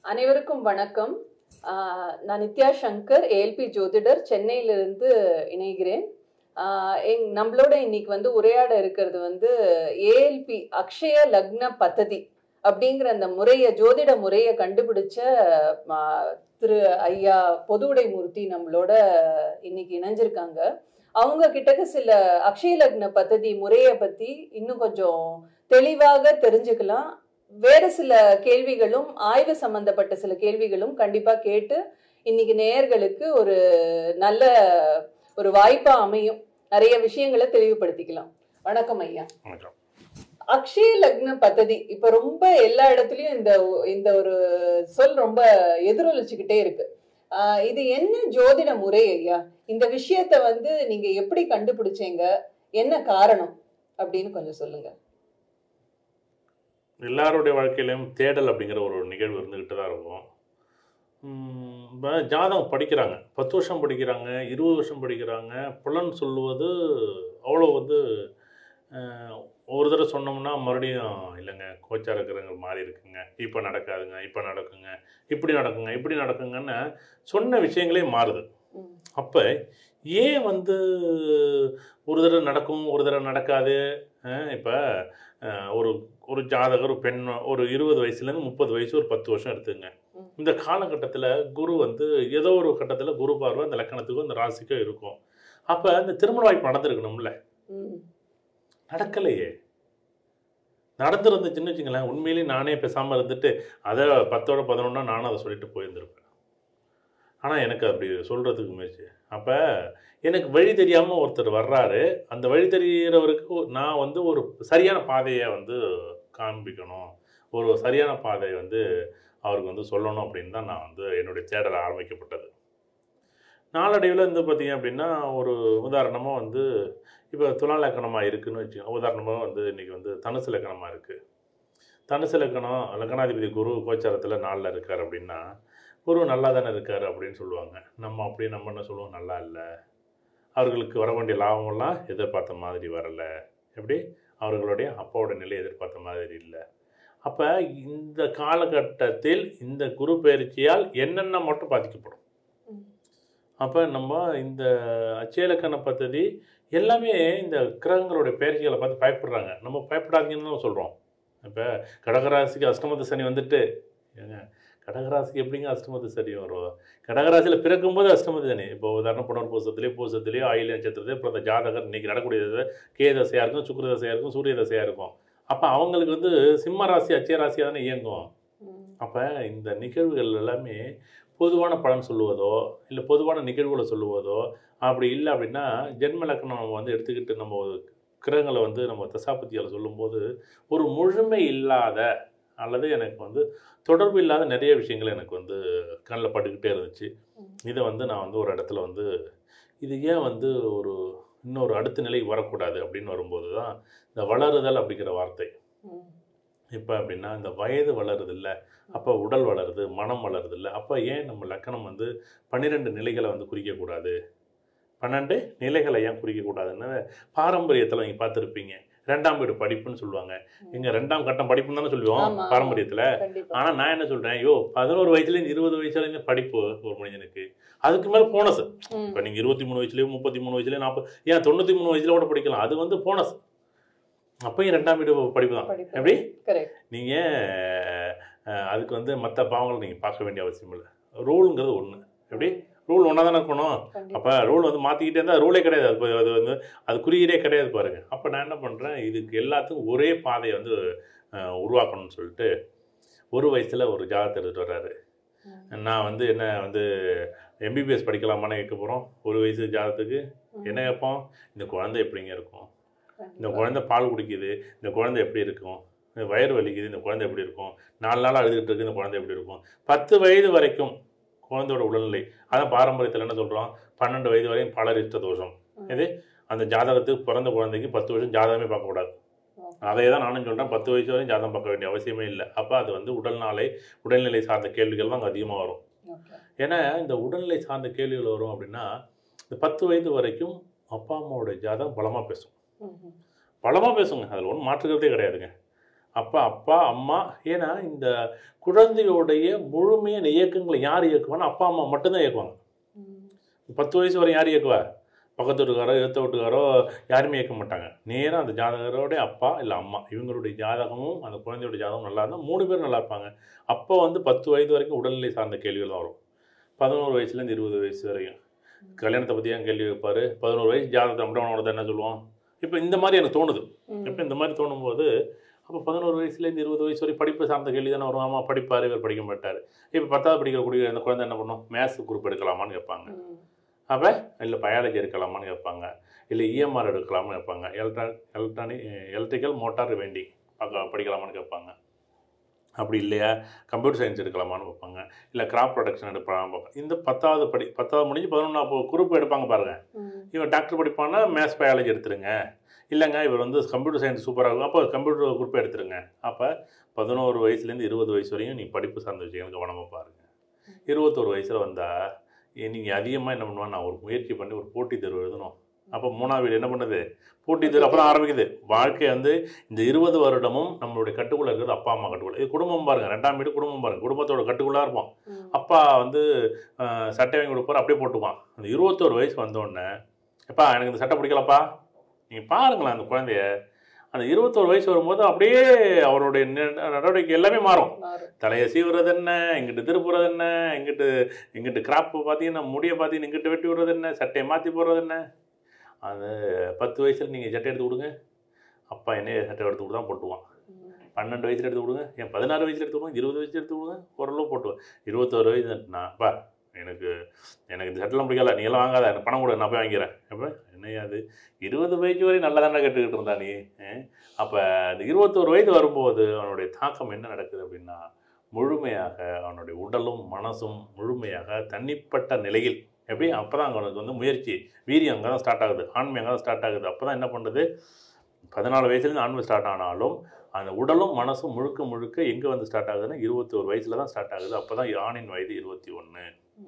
அனைவருக்கும் வணக்கம் ஆஹ் நான் நித்யா சங்கர் ஏஎல்பி ஜோதிடர் சென்னையிலிருந்து இணைகிறேன் ஆஹ் எங் நம்மளோட இன்னைக்கு வந்து உரையாட இருக்கிறது வந்து ஏஎல்பி அக்ஷய லக்ன பத்ததி அப்படிங்கிற அந்த முறையை ஜோதிட முறையை கண்டுபிடிச்ச ஆஹ், திரு ஐயா பொதுவுடை மூர்த்தி நம்மளோட இன்னைக்கு இணைஞ்சிருக்காங்க அவங்க கிட்டக்க சில அக்ஷய லக்ன பத்ததி முறையை பத்தி இன்னும் கொஞ்சம் தெளிவாக தெரிஞ்சுக்கலாம் வேறு சில கேள்விகளும் ஆய்வு சம்பந்தப்பட்ட சில கேள்விகளும் கண்டிப்பா கேட்டு இன்னைக்கு நேயர்களுக்கு ஒரு நல்ல ஒரு வாய்ப்பா அமையும் நிறைய விஷயங்களை தெளிவுபடுத்திக்கலாம் வணக்கம் ஐயா வணக்கம் அக்ஷய லக்ன பദ്ധதி இப்ப ரொம்ப எல்லா இடத்துலயும் இந்த இந்த ஒரு சொல் ரொம்ப எதிரொலிச்சுக்கிட்டே இருக்கு ஆஹ் இது என்ன ஜோதிட முறை ஐயா இந்த விஷயத்த வந்து நீங்க எப்படி கண்டுபிடிச்சீங்க என்ன காரணம் அப்படின்னு கொஞ்சம் சொல்லுங்க எல்லாருடைய வாழ்க்கையிலையும் தேடல் அப்படிங்கிற ஒரு நிகழ்வு இருந்துக்கிட்டு தான் இருக்கும் உம், இப்ப ஜாதகம் படிக்கிறாங்க பத்து வருஷம் படிக்கிறாங்க இருபது வருஷம் படிக்கிறாங்க புலன் சொல்லுவது அவ்வளோ வந்து அஹ், ஒரு தடவை சொன்னோம்னா மறுபடியும் இல்லைங்க கோச்சார கிரகங்கள் மாறி இருக்குங்க இப்போ நடக்காதுங்க இப்போ நடக்குங்க இப்படி நடக்குங்க இப்படி நடக்குங்கன்னு சொன்ன விஷயங்களே மாறுது ம், அப்போ ஏன் வந்து ஒரு தடவை நடக்கும் ஒரு தடவை நடக்காது இப்போ ஒரு ஒரு ஜாதகர் ஒரு பெண் ஒரு இருபது வயசுலேருந்து முப்பது வயசு ஒரு பத்து வருஷம் எடுத்துங்க ம். இந்த காலகட்டத்தில் குரு வந்து ஏதோ ஒரு கட்டத்தில் குரு பார்வை அந்த லக்கணத்துக்கும் அந்த ராசிக்கும் இருக்கும் அப்போ அந்த திருமண வாய்ப்பு நடந்திருக்கணும்ல ம், நடக்கலையே நடந்துருந்துச்சுன்னு வச்சுங்களேன் உண்மையிலேயே நானே பேசாமல் இருந்துட்டு அதை பத்தோட பதினொன்னா நானும் அதை சொல்லிட்டு போயிருந்திருப்பேன் ஆனால் எனக்கு அப்படி சொல்கிறதுக்கு முயற்சி அப்போ எனக்கு வழி தெரியாமல் ஒருத்தர் வர்றாரு அந்த வழி தெரிகிறவருக்கு நான் வந்து ஒரு சரியான பாதையை வந்து காண்பிக்கணும் ஒரு சரியான பாதையை வந்து அவருக்கு வந்து சொல்லணும் அப்படின்னு தான் நான் வந்து என்னுடைய தேடல் ஆரம்பிக்கப்பட்டது நாளடைவில் வந்து பார்த்தீங்க அப்படின்னா ஒரு உதாரணமாக வந்து இப்போ துலா லக்கணமாக இருக்குன்னு வச்சுக்கோங்க உதாரணமாக வந்து இன்றைக்கி வந்து தனுசு லக்கணமாக இருக்குது தனுசு லக்கணம் லக்கணாதிபதி குரு கோச்சாரத்தில் நாளில் இருக்கார் அப்படின்னா குரு நல்லா தானே இருக்கார் அப்படின்னு சொல்லுவாங்க நம்ம அப்படியே நம்ம என்ன சொல்லுவோம் நல்லா இல்லை அவர்களுக்கு வர வேண்டிய லாபமெல்லாம் எதிர்பார்த்த மாதிரி வரலை எப்படி அவர்களுடைய அப்பாவோட நிலை எதிர்பார்த்த மாதிரி இல்லை அப்போ இந்த காலகட்டத்தில் இந்த குரு பயிற்சியால் என்னென்ன மட்டும் பாதிக்கப்படும் ம். அப்போ நம்ம இந்த அச்சயலக்கண பദ്ധதி எல்லாமே இந்த கிரகங்களுடைய பயிற்சிகளை பார்த்து பயப்படுறாங்க நம்ம பயப்படாதீங்கன்னு தான் சொல்கிறோம் இப்போ கடகராசிக்கு அஷ்டமத்து சனி வந்துட்டு ஏங்க கடகராசிக்கு எப்படிங்க அஷ்டமத்து சனி வரும் கடகராசியில் பிறக்கும்போது அஷ்டமத்து சனி இப்போ உதாரணம் புனர் பூசத்துலேயோ பூசத்துலேயோ ஆயில் நட்சத்திரத்தையோ இப்போ அந்த ஜாதகர் இன்னைக்கு நடக்கக்கூடியது கே தசையாக இருக்கும் சுக்கிர தசையாக இருக்கும் சூரிய தசையாக இருக்கும் அப்போ அவங்களுக்கு வந்து சிம்ம ராசி அச்சய ராசியாக தானே இயங்கும் ம், அப்போ இந்த நிகழ்வுகள் எல்லாமே பொதுவான பலன் சொல்லுவதோ இல்லை பொதுவான நிகழ்வுகளை சொல்லுவதோ அப்படி இல்லை அப்படின்னா ஜென்ம லக்கணம் நம்ம வந்து எடுத்துக்கிட்டு நம்ம கிரகங்களை வந்து நம்ம தசாபத்தியால் சொல்லும்போது ஒரு முழுமை இல்லாத அல்லது எனக்கு வந்து தொடர்பு இல்லாத நிறைய விஷயங்கள் எனக்கு வந்து கண்ணில் பட்டுக்கிட்டே இருந்துச்சு ம். இதை வந்து நான் வந்து ஒரு இடத்துல வந்து இது ஏன் வந்து ஒரு இன்னொரு அடுத்த நிலைக்கு வரக்கூடாது அப்படின்னு வரும்போது தான் இந்த வளருதல் அப்படிங்கிற வார்த்தை ம், இப்போ அப்படின்னா இந்த வயது வளருது இல்லை அப்போ உடல் வளருது மனம் வளருது இல்லை அப்போ ஏன் நம்ம லக்கணம் வந்து பன்னிரெண்டு நிலைகளை வந்து குறிக்கக்கூடாது பன்னெண்டு நிலைகளை ஏன் குறிக்கக்கூடாதுன்னு பாரம்பரியத்தில் நீங்கள் பார்த்துருப்பீங்க ரெண்டாம் வீடு படிப்புன்னு சொல்லுவாங்க இங்கே ரெண்டாம் கட்டம் படிப்புன்னு தானே சொல்லுவோம் ஆமா. பாரம்பரியத்தில் கண்டிப்பா ஆனால் நான் என்ன சொல்கிறேன் ஐயோ பதினோரு வயசுலேருந்து இருபது வயசுலேருந்து படிப்பு ஒரு மனிதனுக்கு அதுக்கு மேலே போனஸ் ம், இப்போ நீங்கள் இருபத்தி மூணு வயசுலேயும் முப்பத்தி மூணு வயசுலேயும் நாற்பது ஏன் தொண்ணூற்றி மூணு வயசுல கூட படிக்கலாம் அது வந்து போனஸ் அப்பயும் ரெண்டாம் வீடு படிப்பு தான் படிப்பு. எப்படி correct. நீங்கள் அதுக்கு வந்து மற்ற பாவங்களை நீங்கள் பார்க்க வேண்டிய அவசியம் இல்லை ரூலுங்கிறது ஒன்று எப்படி ரூல் ஒன்றா தானே இருக்கணும் கண்டிப்பா. அப்போ ரூல் வந்து மாற்றிக்கிட்டே இருந்தால் ரூலே கிடையாது அது அது வந்து அது குறியீடே கிடையாது பாருங்கள் அப்போ நான் என்ன பண்ணுறேன் இதுக்கு எல்லாத்துக்கும் ஒரே பாதையை வந்து அஹ், உருவாக்கணும்னு சொல்லிட்டு ஒரு வயசில் ஒரு ஜாதகத்தை எடுத்துகிட்டு வர்றாரு ம், நான் வந்து என்ன வந்து எம்பிபிஎஸ் படிக்கலாமான்னு கேட்க போகிறோம் ஒரு வயசு ஜாதகத்துக்கு ம், என்ன கேட்போம் இந்த குழந்தை எப்படிங்க இருக்கும் இந்த கண்டிப்பா. குழந்தை பால் குடிக்குது இந்த குழந்தை எப்படி இருக்கும் இந்த வயிறு வலிக்குது இந்த குழந்தை எப்படி இருக்கும் நாலு நாள் அழுதுகிட்டு இருக்கு இந்த குழந்தை எப்படி இருக்கும் பத்து வயது வரைக்கும் குழந்தையோட உடல்நிலை அதான் பாரம்பரியத்தில் என்ன சொல்கிறோம் பன்னெண்டு வயது வரையும் பலரிஷ்ட தோஷம் ம். இது அந்த ஜாதகத்துக்கு பிறந்த குழந்தைக்கு பத்து வருஷம் ஜாதகமே பார்க்கக்கூடாது Okay. அதே தான் நானும் சொல்கிறேன் பத்து வயசு வரையும் ஜாதகம் பார்க்க வேண்டிய அவசியமே இல்லை அப்போ அது வந்து உடல்நாளை உடல்நிலை சார்ந்த கேள்விகள் தான் அங்கே அதிகமாக வரும் Okay. ஏன்னா இந்த உடல்நிலை சார்ந்த கேள்விகள் வரும் அப்படின்னா இந்த பத்து வயது வரைக்கும் அப்பா அம்மாவோட ஜாதகம் பலமாக பேசும் ம், ம். பலமாக பேசுங்க அதில் ஒன்றும் மாற்றுக்கிறதே கிடையாதுங்க அப்பா அப்பா அம்மா ஏன்னா இந்த குழந்தையோடைய முழுமையான இயக்கங்களை யார் இயக்குவான்னா அப்பா அம்மா மட்டும்தான் இயக்குவாங்க பத்து வயசு வரை யார் இயக்குவா பக்கத்து வீட்டுக்காரோ எழுத்த வீட்டுக்காரோ யாருமே இயக்க மாட்டாங்க நேராக அந்த ஜாதகரோட அப்பா இல்லை அம்மா இவங்களுடைய ஜாதகமும் அந்த குழந்தையோட ஜாதகமும் நல்லா இருந்தால் மூணு பேரும் நல்லா இருப்பாங்க அப்போ வந்து பத்து வயது வரைக்கும் உடல்நிலை சார்ந்த கேள்விகள் தான் வரும் பதினோரு வயசுலேருந்து இருபது வயசு வரைக்கும் கல்யாணத்தை பற்றி ஏன் கேள்வி வைப்பார் பதினோரு வயசு ஜாதகத்தை மட்டும் அவனோட என்ன சொல்லுவான் இப்போ இந்த மாதிரி எனக்கு தோணுது இப்போ இந்த மாதிரி தோணும்போது அப்போ பதினோரு வயசுலேருந்து இருபது வயசு வரை படிப்பு சார்ந்த கேள்வி தானே வரும் ஆமாம் படிப்பார் இவர் படிக்க மாட்டார் இப்போ பத்தாவது படிக்கக்கூடிய அந்த குழந்தை என்ன பண்ணும் மேத்ஸ் குரூப் எடுக்கலாமான்னு கேட்பாங்க அப்போ இல்லை பயாலஜி எடுக்கலாமான்னு கேட்பாங்க இல்லை இஎம்ஆர் எடுக்கலாமான்னு கேட்பாங்க எலக்ட்ரா எலக்ட்ரானிக் எலக்ட்ரிக்கல் மோட்டார் வேண்டி பார்க்க படிக்கலாமான்னு கேட்பாங்க அப்படி இல்லையா கம்ப்யூட்டர் சயின்ஸ் எடுக்கலாமான்னு பார்ப்பாங்க இல்லை கிராப் ப்ரொடக்ஷன் எடுக்கலாம்னு பார்ப்பாங்க இந்த பத்தாவது படி பத்தாவது முடிஞ்சு பதினொன்றாவது குரூப் எடுப்பாங்க பாருங்கள் இவன் டாக்டர் படிப்பான்னா மேத்ஸ் பயாலஜி எடுத்துருங்க இல்லைங்க இவர் வந்து கம்ப்யூட்டர் சயின்ஸ் சூப்பராக இருக்கும் அப்போ கம்ப்யூட்டர் குரூப் எடுத்துருங்க அப்போ பதினோரு வயசுலேருந்து இருபது வயசு வரையும் நீ படிப்பு சார்ந்த விஷயங்கள் கவனமாக பாருங்கள் இருபத்தோரு வயசில் வந்தால் நீங்கள் அதிகமாக என்ன பண்ணுவான் நான் ஒரு முயற்சி பண்ணி ஒரு போட்டித் தேர்வு எழுதணும் அப்போ மூணாவது வீடு என்ன பண்ணுது போட்டித் தேர்வு அப்போ தான் ஆரம்பிக்குது வாழ்க்கை வந்து இந்த இருபது வருடமும் நம்மளுடைய கட்டுக்குள்ளே இருக்கிறது அப்பா அம்மா கட்டுக்குள்ள இது குடும்பம் பாருங்கள் ரெண்டாம் வீடு குடும்பம் பாருங்கள் குடும்பத்தோட கட்டுக்குள்ளாக இருப்போம் அப்பா வந்து அஹ், சட்டை வாங்கி கொடுப்பார் அப்படியே போட்டுப்பான் அந்த இருபத்தோரு வயசு வந்தோடனே எப்பா எனக்கு இந்த சட்டை பிடிக்கலப்பா நீங்கள் பாருங்களேன் அந்த குழந்தைய அந்த இருபத்தோரு வயசு வரும்போது அப்படியே அவருடைய நி- நடவடிக்கை எல்லாமே மாறும் தலையை சீவுறது என்ன இங்கிட்டு திருப்புறது என்ன இங்கிட்டு இங்கிட்டு கிராப்பு பார்த்தீங்கன்னா முடியை பார்த்தீங்கன்னா இங்கிட்டு வெட்டி விடுறது என்ன சட்டையை மாற்றி போடுறது என்ன அது பத்து வயசில் நீங்கள் சட்டை எடுத்து கொடுங்க அப்பா என்னைய சட்டை எடுத்து கொடுத்தா போட்டுவான் பன்னெண்டு வயசுல எடுத்து கொடுங்க ஏன் பதினாறு வயசுல எடுத்து கொடுங்க இருபது வயசுல எடுத்து கொடுங்க ஓரளவு போட்டுவேன் இருபத்தோரு வயசு நான் பா எனக்கு எனக்கு இந்த சட்டெல்லாம் பிடிக்கல நீ எல்லாம் வாங்காத எனக்கு பணம் கொடு நான் போய் வாங்கிக்கிறேன் அப்போ என்னையா அது இருபது வயசு வரை நல்லா தானே கேட்டுக்கிட்டு இருந்தா நீ அப்போ அந்த இருபத்தோரு வயது வரும்போது அவனுடைய தாக்கம் என்ன நடக்குது அப்படின்னா முழுமையாக அவனுடைய உடலும் மனசும் முழுமையாக தனிப்பட்ட நிலையில் எப்படி அப்போ தான் அவனுக்கு வந்து முயற்சி வீரியம் அங்கே தான் ஸ்டார்ட் ஆகுது ஆண்மை அங்கே தான் ஸ்டார்ட் ஆகுது அப்போ தான் என்ன பண்ணுறது பதினாலு வயசுலேருந்து ஆண்மை ஸ்டார்ட் ஆனாலும் அந்த உடலும் மனசும் முழுக்க முழுக்க எங்கே வந்து ஸ்டார்ட் ஆகுதுன்னா இருபத்தோரு வயசில் தான் ஸ்டார்ட் ஆகுது அப்போ தான் ஆணின் வயது இருபத்தி ஒன்று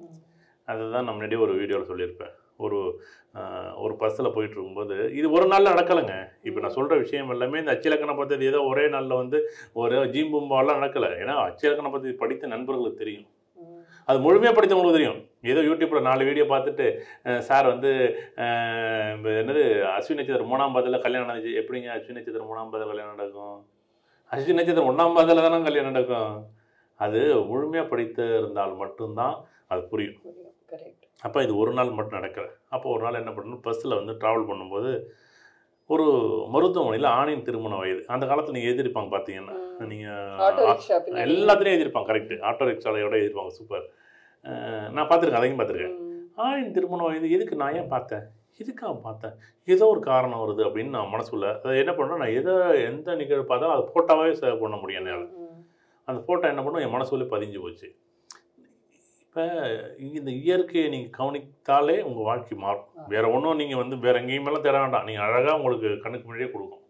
அதுதான் நான் முன்னாடியே ஒரு வீடியோவில் சொல்லியிருப்பேன் ஒரு ஆஹ், ஒரு பஸ்ஸில் போயிட்டு இருக்கும்போது இது ஒரு நாளில் நடக்கலைங்க இப்போ நான் சொல்கிற விஷயம் எல்லாமே இந்த அச்சிலக்கண பദ്ധதி ஏதோ ஒரே நாளில் வந்து ஒரு ஜீம்பும்பாலாம் நடக்கலை ஏன்னா அச்சிலக்கண பദ്ധதி படித்த நண்பர்களுக்கு தெரியும் அது முழுமையாக படித்தவங்களுக்கு தெரியும் ஏதோ யூடியூப்பில் நாலு வீடியோ பார்த்துட்டு அஹ், சார் வந்து அஹ், இப்ப என்னது அஸ்வின் நட்சத்திரம் மூணாம் பாதத்தில் கல்யாணம் நடந்துச்சு எப்படிங்க அஸ்வின் நட்சத்திரம் மூணாம் பாதத்தில் கல்யாணம் நடக்கும் அஸ்வின் நட்சத்திரம் ஒன்றாம் பாதத்தில் தானே கல்யாணம் நடக்கும் அது முழுமையாக படித்து இருந்தால் மட்டும்தான் அது புரியும் கரெக்ட் அப்போ இது ஒரு நாள் மட்டும் நடக்கல அப்போ ஒரு நாள் என்ன பண்ணணும் பஸ்ஸில் வந்து ட்ராவல் பண்ணும்போது ஒரு மருத்துவமனையில் ஆணின் திருமண வயது அந்த காலத்தில் நீங்கள் எழுதிருப்பாங்க பார்த்தீங்கன்னா ஆட்டோ நீங்கள் ரிக்ஷா பின்னாடி எல்லாத்துலேயும் எழுதிருப்பாங்க கரெக்ட் ஆட்டோ ரிக்ஷாலையோட எழுதிருப்பாங்க சூப்பர் நான் பார்த்துருக்கேன் அதையும் பார்த்துருக்கேன் ம். ஆணின் திருமண வயது எதுக்கு நான் ஏன் பார்த்தேன் எதுக்காக பார்த்தேன் ஏதோ ஒரு காரணம் வருது அப்படின்னு நான் மனசுக்குள்ள அதை என்ன பண்ணுறேன் நான் எதை எந்த நிகழ்வு பார்த்தாலும் அதை ஃபோட்டோவே சேவ் பண்ண முடியும் என்னால் ம். அந்த ஃபோட்டோ என்ன பண்ணும் என் மனசுக்குள்ளே பதிஞ்சு போச்சு இப்போ இந்த இயற்கையை நீங்கள் கவனித்தாலே உங்கள் வாழ்க்கை மாறும் வேற ஒன்றும் நீங்கள் வந்து வேற எங்கேயுமெல்லாம் தேட வேண்டாம் நீங்கள் அழகாக உங்களுக்கு கண்ணுக்கு முன்னாடியே கொடுக்கும்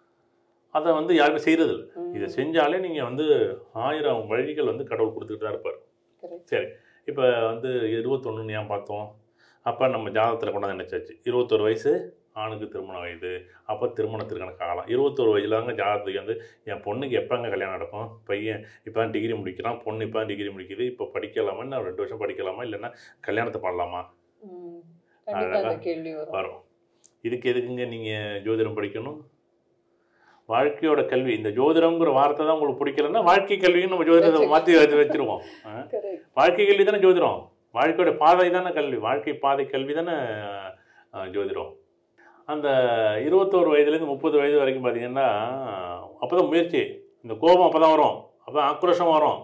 அதை வந்து யாருமே செய்கிறதில்ல ம். இதை செஞ்சாலே நீங்கள் வந்து ஆயிரம் வழிகள் வந்து கடவுள் கொடுத்துட்டு தான் இருப்பார் Correct. சரி இப்போ வந்து இருபத்தொன்னு ஏன் பார்த்தோம் அப்போ நம்ம ஜாதகத்தில் கொண்டாந்து நினச்சாச்சு இருபத்தொரு வயசு ஆணுக்கு திருமண வயது அப்போ திருமணத்திற்கான காலம் இருபத்தொரு வயசுல தாங்க ஜாதகத்துக்கு வந்து என் பொண்ணுக்கு எப்போங்க கல்யாணம் நடக்கும் பையன் இப்போ தான் டிகிரி முடிக்கிறான் பொண்ணு இப்போ தான் டிகிரி முடிக்குது இப்போ படிக்கலாமா இன்னும் ரெண்டு வருஷம் படிக்கலாமா இல்லைன்னா கல்யாணத்தை பண்ணலாமா ம். கண்டிப்பா அந்த கேள்வி வரும் வரும் இதுக்கு எதுக்குங்க நீங்கள் ஜோதிடம் படிக்கணும் வாழ்க்கையோட கல்வி இந்த ஜோதிடம்ங்கிற வார்த்தை தான் உங்களுக்கு பிடிக்கலன்னா வாழ்க்கை கல்வின்னு நம்ம ஜோதிடத்தை மாற்றி வச்சு வச்சிருவோம் ஆ? கரெக்ட் வாழ்க்கை கல்வி தானே ஜோதிடம் வாழ்க்கையோட பாதை தானே கல்வி வாழ்க்கை பாதை கல்வி தானே ஆ, ஜோதிடம் அந்த இருபத்தோரு வயதுலேருந்து முப்பது வயது வரைக்கும் பார்த்தீங்கன்னா அப்போ தான் முயற்சி இந்த கோபம் அப்போ தான் வரும் அப்போ ஆக்ரோஷம் வரும்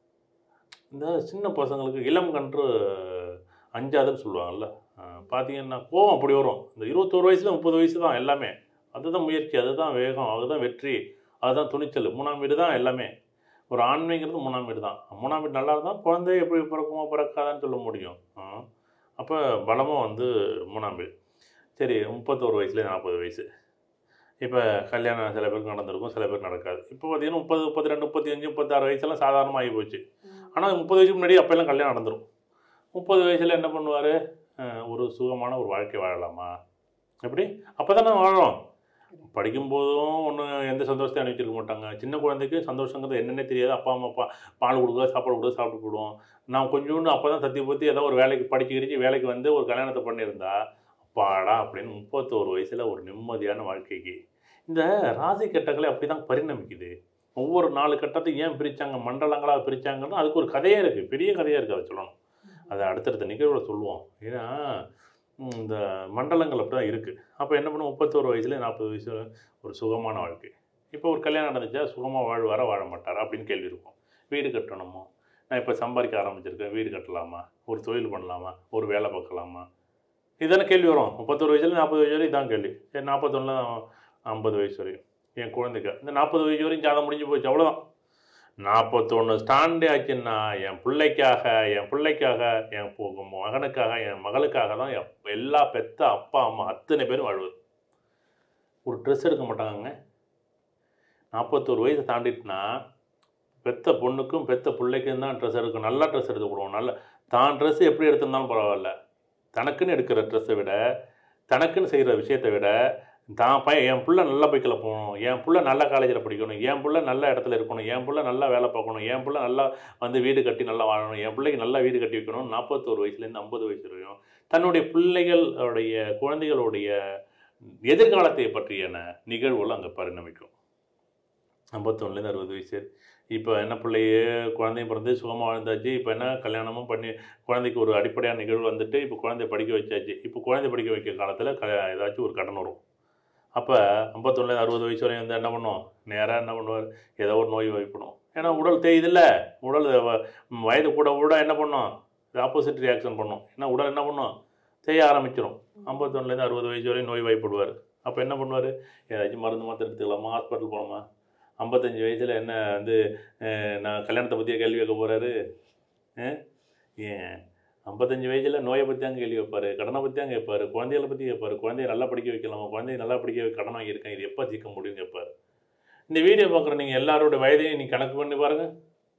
இந்த சின்ன பசங்களுக்கு இளம் கன்று அஞ்சாதுன்னு சொல்லுவாங்கல்ல ஆ, பார்த்தீங்கன்னா கோபம் அப்படி வரும் இந்த இருபத்தோரு வயசுல முப்பது வயசு தான் எல்லாமே அதுதான் முயற்சி அதுதான் வேகம் அதுதான் வெற்றி அதுதான் துணிச்சல் மூணாம் வீடு தான் எல்லாமே ஒரு ஆண்மைங்கிறது மூணாம் வீடு தான் மூணாம் வீடு நல்லா இருந்தால் குழந்தை எப்படி பிறக்குமோ பிறக்காதான்னு சொல்ல முடியும் அப்போ பலமும் வந்து மூணாம் வீடு சரி முப்பத்தோரு வயசுல நாற்பது வயசு இப்போ கல்யாணம் சில பேருக்கு நடந்திருக்கும் சில பேருக்கு நடக்காது இப்போ பார்த்தீங்கன்னா முப்பது முப்பத்தி ரெண்டு முப்பத்தி அஞ்சு முப்பத்தாறு வயசுலாம் சாதாரணமாக ஆகி போச்சு ஆனால் முப்பது வயசுக்கு முன்னாடி அப்போல்லாம் கல்யாணம் நடந்துடும் முப்பது வயசில் என்ன பண்ணுவார் ஒரு சுகமான ஒரு வாழ்க்கை வாழலாமா எப்படி அப்போ தானே வாழறோம் படிக்கும்போதும் ஒன்றும் எந்த சந்தோஷத்தையும் அனுப்பிச்சிருக்க மாட்டாங்க சின்ன குழந்தைக்கு சந்தோஷங்கிறது என்னென்னே தெரியாது அப்பா அம்மா அப்பா பால் கொடுக்க சாப்பாடு கொடுக்க சாப்பிட்டு போடுவோம் நான் கொஞ்சோண்டு அப்போ தான் தத்தி பற்றி ஏதோ ஒரு வேலைக்கு படிச்சு கிடிச்சு வேலைக்கு வந்து ஒரு கல்யாணத்தை பண்ணியிருந்தா அப்பாடா அப்படின்னு முப்பத்தோரு வயசில் ஒரு நிம்மதியான வாழ்க்கைக்கு இந்த ராசி கட்டங்களே அப்படி தான் பரிணமிக்குது ஒவ்வொரு நாலு கட்டத்தையும் ஏன் பிரித்தாங்க மண்டலங்களாக பிரித்தாங்கன்னா அதுக்கு ஒரு கதையே இருக்குது பெரிய கதையாக இருக்குது அதை சொல்லணும் அதை அடுத்தடுத்த நிகழ்வில் சொல்லுவோம் ஏன்னா ம், இந்த மண்டலங்கள் அப்படி தான் இருக்குது அப்போ என்ன பண்ணும் முப்பத்தோரு வயசுல நாற்பது வயசு ஒரு சுகமான வாழ்க்கை இப்போ ஒரு கல்யாணம் நடந்துச்சா சுகமாக வாழ்வாரா வாழ மாட்டாரா அப்படின்னு கேள்வி இருக்கும் வீடு கட்டணுமோ நான் இப்போ சம்பாதிக்க ஆரம்பிச்சிருக்கேன் வீடு கட்டலாமா ஒரு தொழில் பண்ணலாமா ஒரு வேலை பார்க்கலாமா இதான கேள்வி வரும் முப்பத்தொரு வயசுல நாற்பது வயசு வரையும் இதான் கேள்வி சரி நாற்பத்தொன்னுல ஐம்பது வயசு வரையும் என் குழந்தைக்கு இந்த நாற்பது வயசு வரையும் ஜாதம் முடிஞ்சு போச்சு அவ்வளோதான் நாற்பத்தொன்று ஸ்டாண்டே ஆச்சுன்னா என் பிள்ளைக்காக என் பிள்ளைக்காக என் பொ- மகனுக்காக என் மகளுக்காக தான் எப்- எல்லா பெத்த அப்பா அம்மா அத்தனை பேரும் வாழ்வது ஒரு ட்ரெஸ் எடுக்க மாட்டாங்கங்க நாற்பத்தோரு வயசை தாண்டிட்டுனா பெத்த பொண்ணுக்கும் பெத்த பிள்ளைக்கும் தான் ட்ரெஸ் எடுக்கும் நல்லா ட்ரெஸ் எடுத்து கொடுவோம் நல்ல தான் ட்ரெஸ் எப்படி எடுத்திருந்தாலும் பரவாயில்ல தனக்குன்னு எடுக்கிற ட்ரெஸ்ஸை விட தனக்குன்னு செய்கிற விஷயத்தை விட தான் பையன் என் புள்ள நல்ல பைக்கில் போகணும் என் புள்ள நல்ல காலேஜில் படிக்கணும் என் புள்ள நல்ல இடத்துல இருக்கணும் என் புள்ள நல்லா வேலை பார்க்கணும் என் புள்ள நல்லா வந்து வீடு கட்டி நல்லா வாழணும் என் பிள்ளைக்கு நல்லா வீடு கட்டி வைக்கணும் நாற்பத்தோரு வயசுலேருந்து ஐம்பது வயசு வரையும் தன்னுடைய பிள்ளைகளுடைய குழந்தைகளுடைய எதிர்காலத்தை பற்றியான நிகழ்வுகள் அங்கே பரிணமிக்கும் ஐம்பத்தொன்னுலேருந்து அறுபது வயசு இப்போ என்ன பிள்ளையே குழந்தையும் பிறந்து சுகமாக வாழ்ந்தாச்சு இப்போ என்ன கல்யாணமும் பண்ணி குழந்தைக்கு ஒரு அடிப்படையான நிகழ்வு வந்துட்டு இப்போ குழந்தைய படிக்க வச்சாச்சு இப்போ குழந்தை படிக்க வைக்கிற காலத்தில் க ஏதாச்சும் ஒரு கடன் வரும் அப்போ ஐம்பத்தொன்னுலேருந்து அறுபது வயசு வரையும் வந்து என்ன பண்ணும் நேராக என்ன பண்ணுவார் ஏதோ ஒரு நோய் வைக்கணும் ஏன்னா உடல் தேயுதில்ல உடல் வ- வயது கூட கூட என்ன பண்ணும் இது ஆப்போசிட் ரியாக்ஷன் பண்ணும் ஏன்னா உடல் என்ன பண்ணும் தேய ஆரம்பிச்சிடும் ஐம்பத்தொன்னுலேருந்து அறுபது வயசு வரையும் நோய் வாய்ப்படுவார் அப்போ என்ன பண்ணுவார் ஏதாச்சும் மருந்து மாத்திரை எடுத்துக்கலாமா ஹாஸ்பிட்டல் போகலாமா ஐம்பத்தஞ்சு வயசில் என்ன வந்து அஹ், நான் கல்யாணத்தை பற்றியே கேள்வி கேட்க போகிறாரு ஏன் ஐம்பத்தஞ்சு வயசில் நோயை பற்றி தான் கேள்வி வைப்பார் கடனை பற்றி தான் கேட்பாரு குழந்தைகளை பற்றி கேட்பாரு குழந்தைய நல்லா படிக்க வைக்கலாமா குழந்தைய நல்லா படிக்க வைக்க கடன் வாங்கியிருக்கேன் இது எப்போ தீர்க்க முடியும் கேட்பாரு இந்த வீடியோ பார்க்குற நீங்கள் எல்லாரோட வயதையும் நீ கணக்கு பண்ணி பாருங்கள்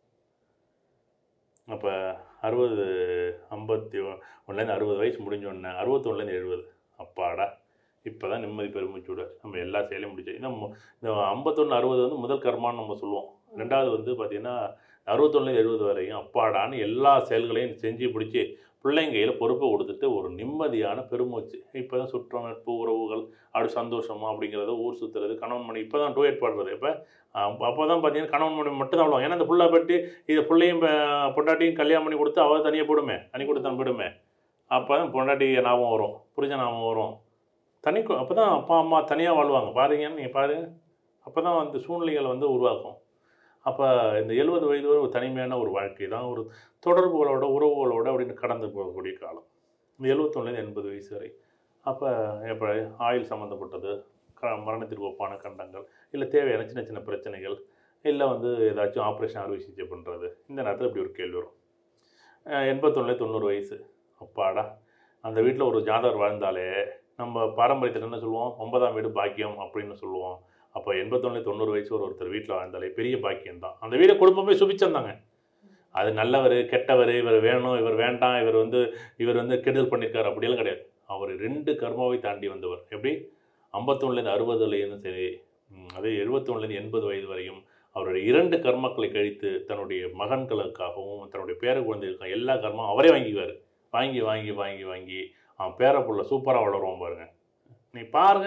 அப்போ அறுபது ஐம்பத்தி ஒன்றுலேருந்து அறுபது வயசு முடிஞ்ச உடனே அறுபத்தொன்னுலேருந்து எழுபது அப்பாடா இப்போ தான் நிம்மதி பெருமிச்சூட நம்ம எல்லா செயலையும் முடிச்சு இந்த மு- இந்த ஐம்பத்தொன்று அறுபது வந்து முதல் கர்மான்னு நம்ம சொல்லுவோம் ரெண்டாவது வந்து பார்த்திங்கன்னா அறுபத்தொன்னு எழுபது வரையும் அப்பாடான்னு எல்லா செயல்களையும் செஞ்சு பிடிச்சி பிள்ளைங்க கையில் பொறுப்பை கொடுத்துட்டு ஒரு நிம்மதியான பெருமூச்சு இப்போ தான் சுற்றம் நட்பு உறவுகள் அப்படி சந்தோஷமா அப்படிங்கிறத ஊர் சுற்றுறது கணவன் மணி இப்போ தான் டூயட் பாடுறது இப்போ அப்போ தான் பார்த்தீங்கன்னா கணவன் மணி மட்டும் தான் அவ்வளோ ஏன்னா இந்த புள்ள பற்றி இது பிள்ளையும் ப- பொண்டாட்டியும் கல்யாணம் பண்ணி கொடுத்து அவள் தனியாக போடுமே தனி கொடுத்தான் போயிடுமே அப்போ தான் பொண்டாட்டி ஞாபகம் வரும் புரிஞ்ச ஞாபகம் வரும் தனி அப்போ தான் அப்பா அம்மா தனியாக வாழ்வாங்க பாருங்கன்னு நீங்கள் பாருங்க அப்போ தான் வந்து சூழ்நிலைகள் வந்து உருவாக்கும் அப்போ இந்த எழுபது வயது வரை ஒரு தனிமையான ஒரு வாழ்க்கை தான் ஒரு தொடர்புகளோட உறவுகளோட அப்படின்னு கடந்து போகக்கூடிய காலம் இந்த எழுபத்தொன்னுலேருந்து எண்பது வயசு வரை அப்போ எப்போ ஆயில் சம்மந்தப்பட்டது க மரணத்திற்கு ஒப்பான கண்டங்கள் இல்லை தேவையான சின்ன சின்ன பிரச்சனைகள் இல்லை வந்து ஏதாச்சும் ஆப்ரேஷன் அறுவை சிகிச்சை பண்ணுறது இந்த நேரத்தில் இப்படி ஒரு கேள்வி வரும் எண்பத்தொன்னுல தொண்ணூறு வயசு அப்பாடா அந்த வீட்டில் ஒரு ஜாதகர் வாழ்ந்தாலே நம்ம பாரம்பரியத்தில் என்ன சொல்லுவோம் ஒன்பதாம் வீடு பாக்கியம் அப்படின்னு சொல்லுவோம் அப்போ எண்பத்தொன்னு தொண்ணூறு வயசு ஒரு ஒருத்தர் வீட்டில் வாழ்ந்தாலே பெரிய பாக்கியம் தான் அந்த வீடை குடும்பமே சுபிச்சந்தாங்க அது நல்லவர் கெட்டவர் இவர் வேணும் இவர் வேண்டாம் இவர் வந்து இவர் வந்து கெடுதல் பண்ணியிருக்காரு அப்படியெல்லாம் கிடையாது அவர் ரெண்டு கர்மாவை தாண்டி வந்தவர் எப்படி ஐம்பத்தொன்னுலேருந்து அறுபதுலேருந்து சரி ம், அதே எழுபத்தொன்னுலேருந்து எண்பது வயது வரையும் அவருடைய இரண்டு கர்மாக்களை கழித்து தன்னுடைய மகன்களுக்காகவும் தன்னுடைய பேர குழந்தைகளுக்காக எல்லா கர்மாவும் அவரே வாங்கிக்குவார் வாங்கி வாங்கி வாங்கி வாங்கி அவன் பேர புள்ள சூப்பராக வளருவான் பாருங்க நீ பாருங்க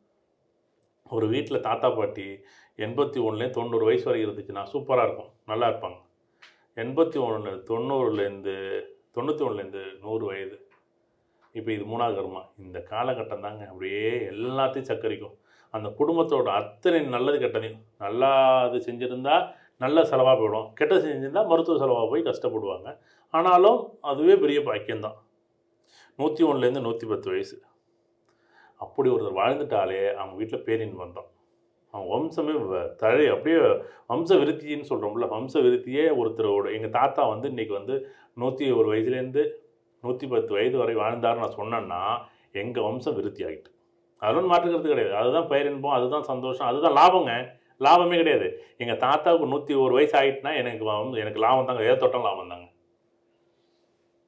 ஒரு வீட்டில் தாத்தா பாட்டி எண்பத்தி ஒன்றுலேருந்து தொண்ணூறு வயசு வரை இருந்துச்சுன்னா சூப்பராக இருக்கும் நல்லா இருப்பாங்க எண்பத்தி ஒன்று தொண்ணூறுலேருந்து தொண்ணூற்றி ஒன்றுலேருந்து நூறு வயது இப்போ இது மூணாவது கர்மா இந்த காலகட்டம் தாங்க அப்படியே எல்லாத்தையும் சக்கரிக்கும் அந்த குடும்பத்தோட அத்தனை நல்லது கெட்டதையும் நல்லா அது செஞ்சுருந்தா நல்ல செலவாக போயிடும் கெட்டது செஞ்சிருந்தா மருத்துவ செலவாக போய் கஷ்டப்படுவாங்க ஆனாலும் அதுவே பெரிய பாக்கியம்தான் நூற்றி ஒன்றுலேருந்து நூற்றி பத்து வயசு அப்படி ஒருத்தர் வாழ்ந்துட்டாலே அவங்க வீட்டில் பேரின்பம் தான் அவங்க வம்சமே வ- தழை அப்படியே வம்ச விருத்தின்னு சொல்கிறோம்ல வம்ச விருத்தியே ஒருத்தரோட எங்கள் தாத்தா வந்து இன்றைக்கி வந்து நூற்றி ஒரு வயசுலேருந்து நூற்றி பத்து வயது வரை வாழ்ந்தாருன்னு நான் சொன்னேன்னா எங்கள் வம்சம் விருத்தி ஆகிட்டு அதெல்லாம் மாற்றுக்கிறது கிடையாது அதுதான் பேரின்பம் அதுதான் சந்தோஷம் அதுதான் லாபங்க லாபமே கிடையாது எங்கள் தாத்தாவுக்கு நூற்றி ஒரு வயசு ஆகிட்டுனா எனக்கு வம்- எனக்கு லாபம் தாங்க ஏதோ தொட்டம் லாபம் தாங்க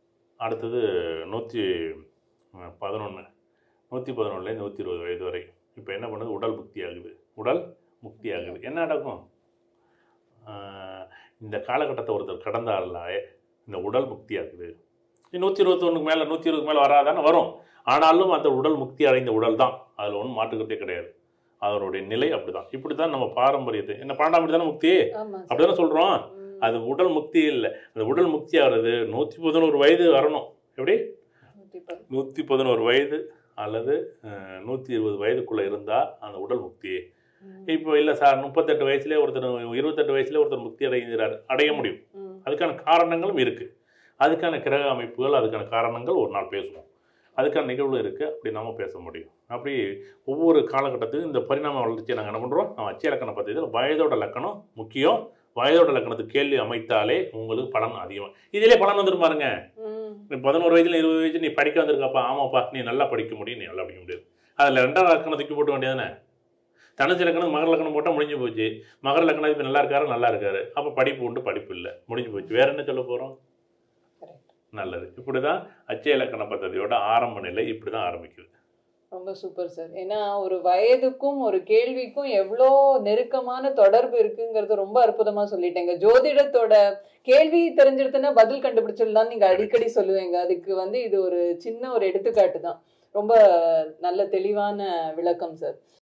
அடுத்தது நூற்றி பதினொன்று நூற்றி பதினொன்றுலேருந்து நூற்றி இருபது வயது வரை இப்போ என்ன பண்ணுது உடல் முக்தி ஆகுது உடல் முக்தி ஆகுது என்ன நடக்கும் ஆஹ் இந்த காலகட்டத்தை ஒருத்தர் கடந்தாலே இந்த உடல் முக்தி ஆகுது நூற்றி இருபத்தொன்னுக்கு மேலே நூற்றி இருபதுக்கு மேலே வராதானே வரும் ஆனாலும் அந்த உடல் முக்தி அடைந்த உடல் தான் அதில் ஒன்றும் மாற்றுக்கிறதே கிடையாது அதனுடைய நிலை அப்படிதான் இப்படி தான் நம்ம பாரம்பரியத்தை என்ன பன்னெண்டாம் தானே முக்தி ஆமா சார். அப்படி தானே சொல்கிறோம் ம். அது உடல் முக்தி இல்லை அந்த உடல் முக்தி ஆகிறது நூற்றி பதினோரு வயது வரணும் எப்படி கண்டிப்பா. நூற்றி பதினோரு வயது அல்லது நூற்றி இருபது வயதுக்குள்ளே இருந்தால் அந்த உடல் முக்தி ம். இப்போ இல்லை சார் முப்பத்தெட்டு வயசுலேயே ஒருத்தர் இருபத்தெட்டு வயசுலேயே ஒருத்தர் முக்தி அடைகிறார் அடைய முடியும் ம். அதுக்கான காரணங்களும் இருக்குது அதுக்கான கிரக அமைப்புகள் அதுக்கான காரணங்கள் ஒரு நாள் பேசுவோம் அதுக்கான நிகழ்வு இருக்குது அப்படி நாம பேச முடியும் அப்படி ஒவ்வொரு காலகட்டத்துக்கும் இந்த பரிணாம வளர்ச்சியை நாங்கள் என்ன பண்ணுறோம் நம்ம அச்சய லக்கணம் பற்றி வயதோட லக்கணம் முக்கியம் வயதோட லக்கணத்துக்கு கேள்வி அமைத்தாலே உங்களுக்கு பலன் அதிகம் இதிலே பலன் வந்துடும் பாருங்க ம். நீ பதினோரு வயசுல இருபது வயசு நீ படிக்க வந்திருக்காப்பா ஆமாப்பா நீ நல்லா படிக்க முடியும் நீ நல்லா படிக்க முடியாது அதில் ரெண்டாவது லக்கணம் தூக்கி போட்ட வேண்டியதானே தனுசு லக்கணம் மகர லக்கணம் போட்டால் முடிஞ்சு போச்சு மகர லக்கணம் இப்போ நல்லா இருக்காரு நல்லா இருக்காரு அப்போ படிப்பு உண்டு படிப்பு இல்லை முடிஞ்சு போச்சு வேற என்ன சொல்ல போகிறோம் Correct. நல்லது இப்படி தான் அச்சய இலக்கண பദ്ധதியோட ஆரம்ப நிலை இப்படி தான் ஆரம்பிக்குது ரொம்ப சூப்பர் சார் ஏன்னா ஒரு வயதுக்கும் ஒரு கேள்விக்கும் எவ்வளோ நெருக்கமான தொடர்பு இருக்குங்கிறது ரொம்ப அற்புதமா சொல்லிட்டேங்க ஜோதிடத்தோட கேள்வி தெரிஞ்சிருச்சுன்னா பதில் கண்டுபிடிச்சிடலாம் நீங்க அடிக்கடி சொல்லுவீங்க அதுக்கு வந்து இது ஒரு சின்ன ஒரு எடுத்துக்காட்டு தான் ரொம்ப நல்ல தெளிவான விளக்கம் சார்